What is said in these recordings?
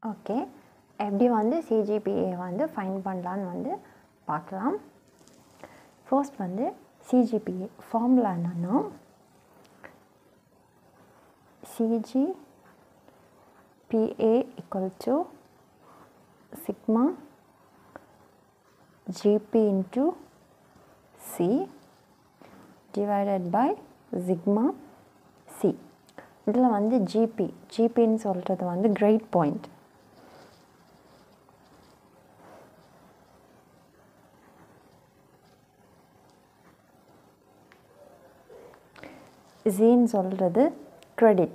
okay எப்படி வந்து CGPA வந்து ஃபைன் பண்ணலான்னு வந்து பார்க்கலாம் ஃபர்ஸ்ட் வந்து சிஜிபிஏ ஃபார்முலா என்னன்னா CGPA equal to sigma GP into C divided by sigma C இதில் வந்து ஜிபி ஜிபின்னு சொல்கிறது வந்து கிரேட் பாயிண்ட் ஜின்னு சொல்கிறது கிரெடிட்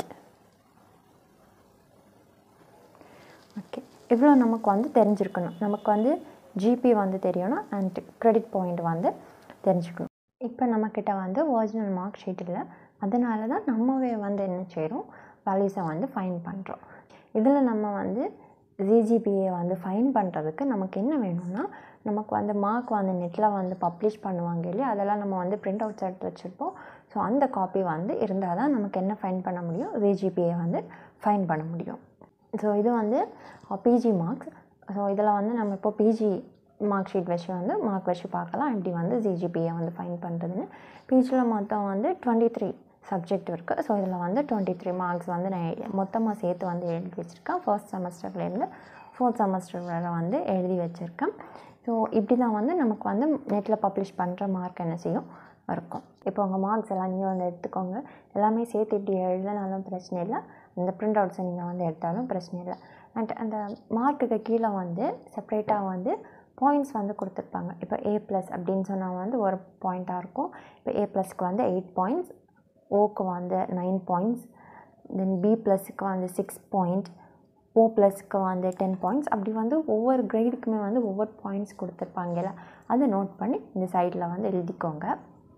ஓகே இவ்வளோ நமக்கு வந்து தெரிஞ்சிருக்கணும் நமக்கு வந்து ஜிபி வந்து தெரியணும் அண்ட் கிரெடிட் பாயிண்ட் வந்து தெரிஞ்சுக்கணும் இப்போ நம்மக்கிட்ட வந்து ஒரிஜினல் மார்க் ஷீட் இல்லை அதனால தான் நம்மவே வந்து என்ன செய்கிறோம் வேல்யூஸை வந்து ஃபைன் பண்ணுறோம் இதில் நம்ம வந்து ஜிஜிபிஏ வந்து ஃபைன் பண்ணுறதுக்கு நமக்கு என்ன வேணும்னா நமக்கு வந்து மார்க் வந்து நெட்டில் வந்து பப்ளிஷ் பண்ணுவாங்க இல்லையா அதெல்லாம் நம்ம வந்து பிரிண்ட் அவுட்ஸ் எடுத்து வச்சுருப்போம் ஸோ அந்த காப்பி வந்து இருந்தால் தான் நமக்கு என்ன ஃபைன் பண்ண முடியும் ஜிஜிபிஏ வந்து ஃபைன் பண்ண முடியும் ஸோ இது வந்து பிஜி மார்க்ஸ் ஸோ இதில் வந்து நம்ம இப்போ பிஜி மார்க் ஷீட் வச்சு வந்து மார்க் வச்சு பார்க்கலாம் எப்படி வந்து ஜிஜிபியை வந்து ஃபைன் பண்ணுறதுன்னு பிஜியில் மொத்தம் வந்து டுவெண்ட்டி த்ரீ சப்ஜெக்ட் இருக்குது ஸோ இதில் வந்து டுவெண்ட்டி த்ரீ மார்க்ஸ் வந்து நான் மொத்தமாக சேர்த்து வந்து எழுதி வச்சுருக்கேன் ஃபர்ஸ்ட் செமஸ்டர்லேருந்து ஃபோர்த் செமஸ்டர் வரை வந்து எழுதி வச்சுருக்கேன் ஸோ இப்படி தான் வந்து நமக்கு வந்து நெட்டில் பப்ளிஷ் பண்ணுற மார்க் என்ன செய்யும் இருக்கும் இப்போ உங்கள் மார்க்ஸ் எல்லாம் நீங்கள் வந்து எடுத்துக்கோங்க எல்லாமே சேர்த்து இப்படி எழுதினாலும் பிரச்சனை இல்லை அந்த பிரிண்ட் அவுட்ஸை நீங்கள் வந்து எடுத்தாலும் பிரச்சனை இல்லை அண்ட் அந்த மார்க்குக்கு கீழே வந்து செப்ரேட்டாக வந்து பாயிண்ட்ஸ் வந்து கொடுத்துருப்பாங்க இப்போ ஏ ப்ளஸ் அப்படின்னு சொன்னால் வந்து ஒரு பாயிண்ட்டாக இருக்கும் இப்போ ஏ ப்ளஸ்க்கு வந்து எயிட் பாயிண்ட்ஸ் ஓக்கு வந்து நைன் பாயிண்ட்ஸ் தென் பி ப்ளஸுக்கு வந்து சிக்ஸ் பாயிண்ட் ஓ ப்ளஸ்க்கு வந்து டென் பாயிண்ட்ஸ் அப்படி வந்து ஒவ்வொரு கிரேடுக்குமே வந்து ஒவ்வொரு பாயிண்ட்ஸ் கொடுத்துருப்பாங்கல்ல அதை நோட் பண்ணி இந்த சைடில் வந்து எழுதிக்கோங்க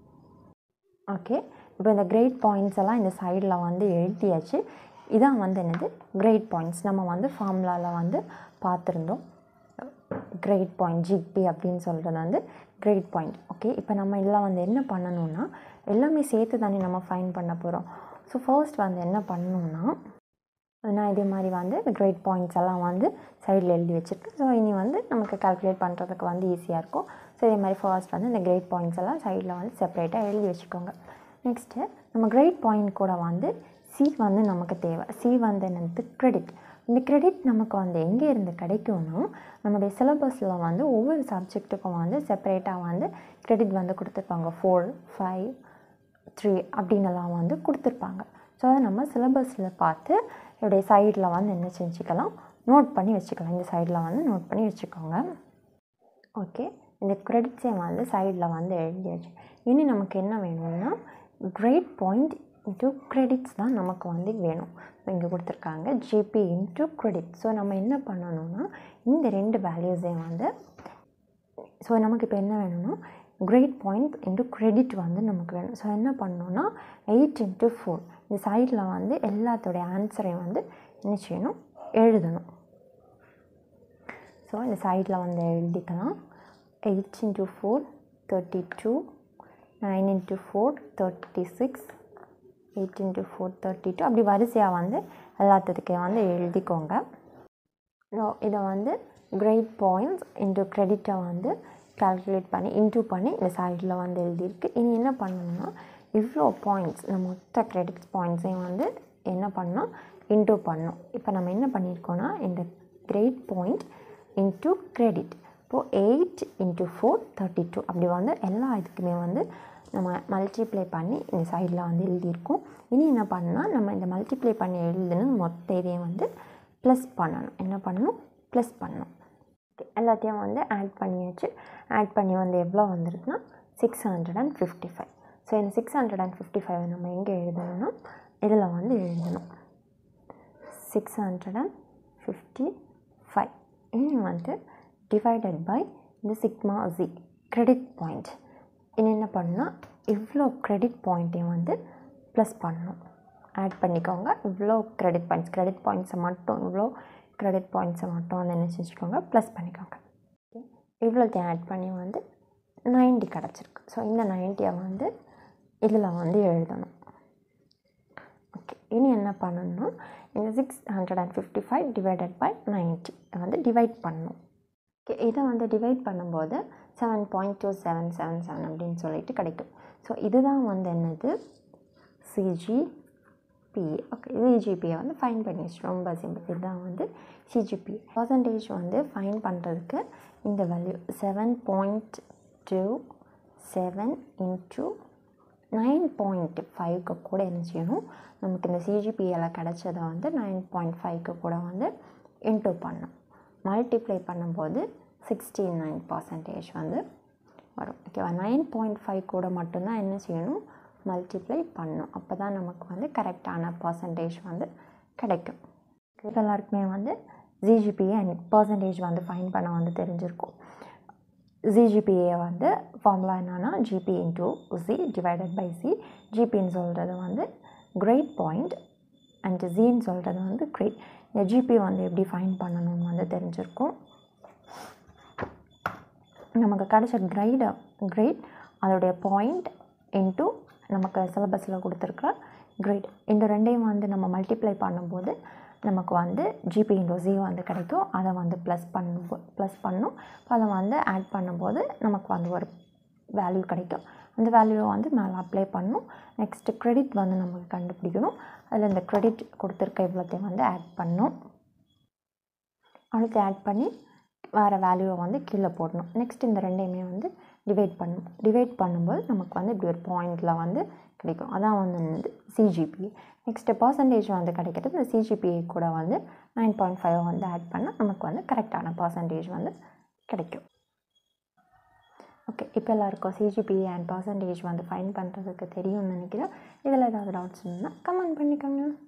ஓகே இப்போ இந்த கிரேட் பாயிண்ட்ஸ் எல்லாம் இந்த சைடில் வந்து எழுதியாச்சு இதான் வந்து என்னது கிரேட் பாயிண்ட்ஸ் நம்ம வந்து ஃபார்முலாவில் வந்து பார்த்துருந்தோம் கிரேட் பாயிண்ட் ஜிபி அப்படின்னு சொல்கிறது வந்து கிரேட் பாயிண்ட் ஓகே இப்போ நம்ம இதில் வந்து என்ன பண்ணணும்னா எல்லாமே சேர்த்து தானே நம்ம ஃபைன் பண்ண போகிறோம் ஸோ ஃபர்ஸ்ட் வந்து என்ன பண்ணணும்னா நான் இதே மாதிரி வந்து இந்த கிரேட் பாயிண்ட்ஸ் எல்லாம் வந்து சைடில் எழுதி வச்சுருக்கேன் ஸோ இனி வந்து நமக்கு கால்குலேட் பண்ணுறதுக்கு வந்து ஈஸியாக இருக்கும் ஸோ இதே மாதிரி ஃபர்ஸ்ட் வந்து இந்த கிரேட் பாயிண்ட்ஸ் எல்லாம் சைடில் வந்து செப்பரேட்டாக எழுதி வச்சுக்கோங்க நெக்ஸ்ட்டு நம்ம கிரேட் பாயிண்ட் கூட வந்து சி வந்து நமக்கு தேவை சி வந்து என்னது கிரெடிட் இந்த கிரெடிட் நமக்கு வந்து எங்கே இருந்து கிடைக்கும்னா நம்முடைய சிலபஸில் வந்து ஒவ்வொரு சப்ஜெக்ட்டுக்கும் வந்து செப்பரேட்டாக வந்து கிரெடிட் வந்து கொடுத்துருப்பாங்க ஃபோர் ஃபைவ் த்ரீ அப்படின்னலாம் வந்து கொடுத்துருப்பாங்க ஸோ அதை நம்ம சிலபஸில் பார்த்து இப்படிய சைடில் வந்து என்ன செஞ்சுக்கலாம் நோட் பண்ணி வச்சுக்கலாம் இந்த சைடில் வந்து நோட் பண்ணி வச்சுக்கோங்க ஓகே இந்த கிரெடிட்ஸை வந்து சைடில் வந்து எழுதியாச்சு இனி நமக்கு என்ன வேணும்னா கிரேட் பாயிண்ட் இன்ட்டு கிரெடிட்ஸ் தான் நமக்கு வந்து வேணும் இங்கே கொடுத்துருக்காங்க ஜிபி இன்ட்டு கிரெடிட் ஸோ நம்ம என்ன பண்ணணும்னா இந்த ரெண்டு வேல்யூஸையும் வந்து ஸோ நமக்கு இப்போ என்ன வேணும்னா கிரேட் பாயிண்ட் இன்ட்டு கிரெடிட் வந்து நமக்கு வேணும் ஸோ என்ன பண்ணணும்னா எயிட் இன்ட்டு ஃபோர் இந்த சைடில் வந்து எல்லாத்தோடைய ஆன்சரையும் வந்து என்ன செய்யணும் எழுதணும் ஸோ இந்த சைடில் வந்து எழுதிக்கலாம் eight into four thirty two nine into four thirty six eight into four thirty two அப்படி வரிசையாக வந்து எல்லாத்துக்கே வந்து எழுதிக்கோங்க ஸோ இதை வந்து கிரேட் பாயிண்ட்ஸ் இன்ட்டு கிரெடிட்டை வந்து கால்குலேட் பண்ணி இன்டூ பண்ணி இந்த சைடில் வந்து எழுதியிருக்கு இனி என்ன பண்ணணும்னா இவ்வளோ பாயிண்ட்ஸ் நம்ம மொத்த கிரெடிட்ஸ் பாயிண்ட்ஸையும் வந்து என்ன பண்ணோம் இன்டூ பண்ணோம் இப்போ நம்ம என்ன பண்ணியிருக்கோன்னா இந்த கிரேட் பாயிண்ட் இன்ட்டு கிரெடிட் இப்போது eight into four thirty two அப்படி வந்து எல்லா இதுக்குமே வந்து நம்ம மல்டிப்ளை பண்ணி இந்த சைடில் வந்து எழுதியிருக்கோம் இனி என்ன பண்ணால் நம்ம இந்த மல்டிப்ளை பண்ணி எழுதுன மொத்த இதையும் வந்து ப்ளஸ் பண்ணணும் என்ன பண்ணணும் ப்ளஸ் பண்ணணும் எல்லாத்தையும் வந்து ஆட் பண்ணியாச்சு ஆட் பண்ணி வந்து எவ்வளோ வந்திருக்குன்னா six hundred and fifty five so இந்த six hundred and fifty five நம்ம எங்கே எழுதணும்னா இதில் வந்து எழுதணும் six hundred and fifty five இனி வந்து டிவைடட் பை இந்த சிக்மா ஜி கிரெடிட் பாயிண்ட் இனி என்ன பண்ணால் இவ்வளோ கிரெடிட் பாயிண்ட்டையும் வந்து ப்ளஸ் பண்ணணும் ஆட் பண்ணிக்கோங்க இவ்வளோ கிரெடிட் பாயிண்ட்ஸ் கிரெடிட் பாயிண்ட்ஸை மட்டும் இவ்வளோ கிரெடிட் பாயிண்ட்ஸை மட்டும் வந்து என்ன செஞ்சுக்கோங்க ப்ளஸ் பண்ணிக்கோங்க ஓகே இவ்வளோத்தையும் ஆட் பண்ணி வந்து நைன்ட்டி கிடச்சிருக்கு ஸோ இந்த நைன்ட்டியை வந்து இதில் வந்து எழுதணும் ஓகே இனி என்ன பண்ணணும்னா இந்த six hundred and fifty five divided by ninety வந்து டிவைட் பண்ணணும் ஓகே இதை வந்து டிவைட் பண்ணும்போது seven point two seven seven seven அப்படின்னு சொல்லிட்டு கிடைக்கும் ஸோ இதுதான் வந்து என்னது சிஜிபி ஓகே சிஜிபியை வந்து ஃபைன் பண்ணிடுச்சு ரொம்ப சிம்பிள் இதுதான் வந்து சிஜிபி பர்சன்டேஜ் வந்து ஃபைன் பண்ணுறதுக்கு இந்த value seven point two seven into nine point ஃபைவ்க்கு கூட என்ன செய்யணும் நமக்கு இந்த சிஜிபிஎல் கிடச்சதை வந்து நைன் பாயிண்ட் ஃபைவ்க்கு கூட வந்து இன்ட்டு பண்ணணும் மல்டிப்ளை பண்ணும்போது சிக்ஸ்டி நைன் பர்சன்டேஜ் வந்து வரும் ஓகேவா நைன் பாயிண்ட் ஃபைவ் கூட மட்டும்தான் என்ன செய்யணும் மல்டிப்ளை பண்ணணும் அப்போ தான் நமக்கு வந்து கரெக்டான பர்சன்டேஜ் வந்து கிடைக்கும் இது எல்லாருக்குமே வந்து ஜிஜிபிஏ அண்ட் பர்சன்டேஜ் வந்து ஃபைன் பண்ண வந்து தெரிஞ்சிருக்கும் ஜிஜிபிஏ வந்து ஃபார்முலா என்னன்னா GP into C divided by C ஜிபின்னு சொல்கிறது வந்து கிரேட் பாயிண்ட் அண்ட் ஜின்னு சொல்கிறது வந்து கிரேட் இந்த ஜிபி வந்து எப்படி ஃபைன் பண்ணணும்னு வந்து தெரிஞ்சிருக்கும் நமக்கு கிடைச்ச கிரைட கிரேட் அதோடைய பாயிண்ட் இன்ட்டு நமக்கு சிலபஸில் கொடுத்துருக்குற கிரேட் இந்த ரெண்டையும் வந்து நம்ம மல்டிப்ளை பண்ணும்போது நமக்கு வந்து ஜிபி இன்டோ ஜி வந்து கிடைக்கும் அதை வந்து ப்ளஸ் பண்ணும் ப்ளஸ் பண்ணும் அதை வந்து ஆட் பண்ணும்போது நமக்கு வந்து ஒரு வேல்யூ கிடைக்கும் அந்த வேல்யூவை வந்து மேலே அப்ளை பண்ணணும் நெக்ஸ்ட்டு க்ரெடிட் வந்து நமக்கு கண்டுபிடிக்கணும் அதில் இந்த க்ரெடிட் கொடுத்துருக்க இவ்வளோத்தையும் வந்து ஆட் பண்ணணும் அடுத்து ஆட் பண்ணி வேறு வேல்யூவை வந்து கீழே போடணும் நெக்ஸ்ட் இந்த ரெண்டையுமே வந்து டிவைட் பண்ணணும் டிவைட் பண்ணும்போது நமக்கு வந்து இப்படி ஒரு பாயிண்டில் வந்து கிடைக்கும் அதான் வந்து என்னது சிஜிபிஏ நெக்ஸ்ட்டு பர்சன்டேஜ் வந்து கிடைக்கிறது இந்த சிஜிபிஏ கூட வந்து நைன் பாயிண்ட் ஃபைவ் வந்து ஆட் பண்ணால் நமக்கு வந்து கரெக்டான பர்சன்டேஜ் வந்து கிடைக்கும் ஓகே இப்போ எல்லாருக்கும் சிஜிபிஏ அண்ட் பர்சன்டேஜ் வந்து ஃபைன் பண்ணுறதுக்கு தெரியும்னு நினைக்கிறேன் இதில் ஏதாவது டவுட்ஸ் இருந்தால் கமெண்ட் பண்ணிக்கோங்க